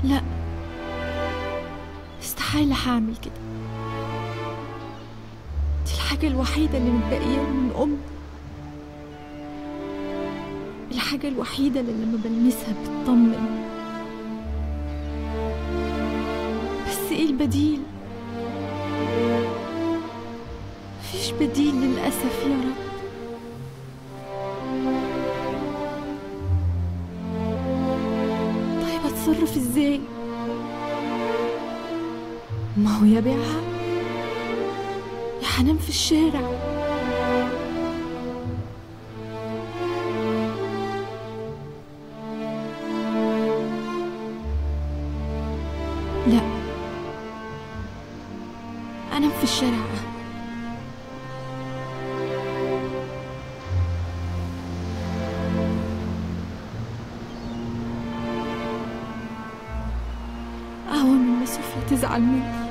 لا استحالة هعمل كده دي الحاجة الوحيدة اللي متبقية لي من أمي الحاجة الوحيدة اللي لما بلمسها بتطمن بس ايه البديل مفيش بديل للأسف يا رب طيب اتصرف ازاي ما هو يا بيعها يا هنام في الشارع لا انام في الشارع أهون. أهون من ما صوفيا تزعل مني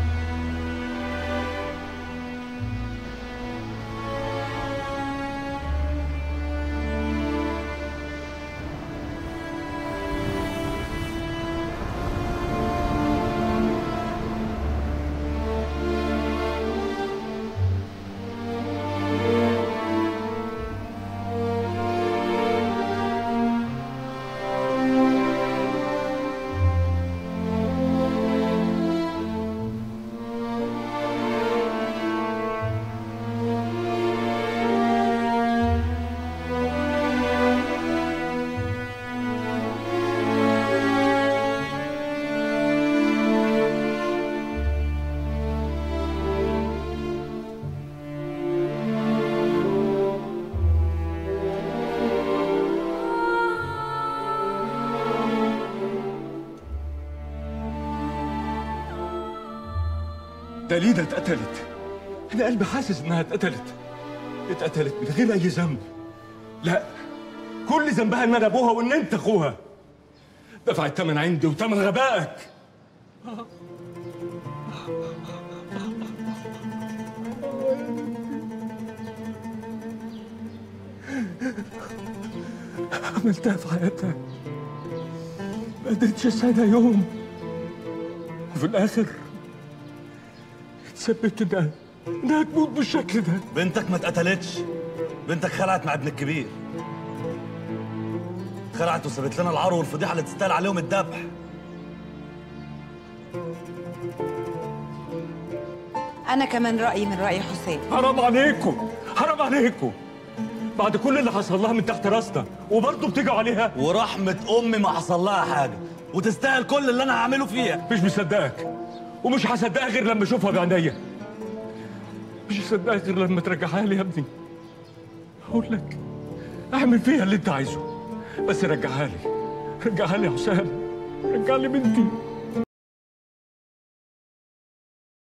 دليدة اتقتلت أنا قلبي حاسس إنها اتقتلت اتقتلت من غير أي ذنب لا كل ذنبها إن أنا أبوها وإن أنت أخوها دفعت تمن عندي وتمن غبائك عملتها في حياتها ما قدرتش اسعدها يوم وفي الاخر اتثبت انها انها تموت بالشكل ده بنتك ما اتقتلتش بنتك خلعت مع ابن الكبير خلعت وسابت لنا العار والفضيحه اللي تستاهل عليهم الذبح أنا كمان رأيي من رأي حسين حرام عليكم حرام عليكم بعد كل اللي حصل لها من تحت راسنا وبرضه بتيجوا عليها ورحمه امي ما حصل لها حاجه وتستاهل كل اللي انا هعمله فيها مش مصدقك ومش هصدقها غير لما اشوفها بعينيا مش هصدقها غير لما ترجعها لي يا ابني هقول لك اعمل فيها اللي انت عايزه بس رجعها لي رجعها لي يا حسام رجع لي بنتي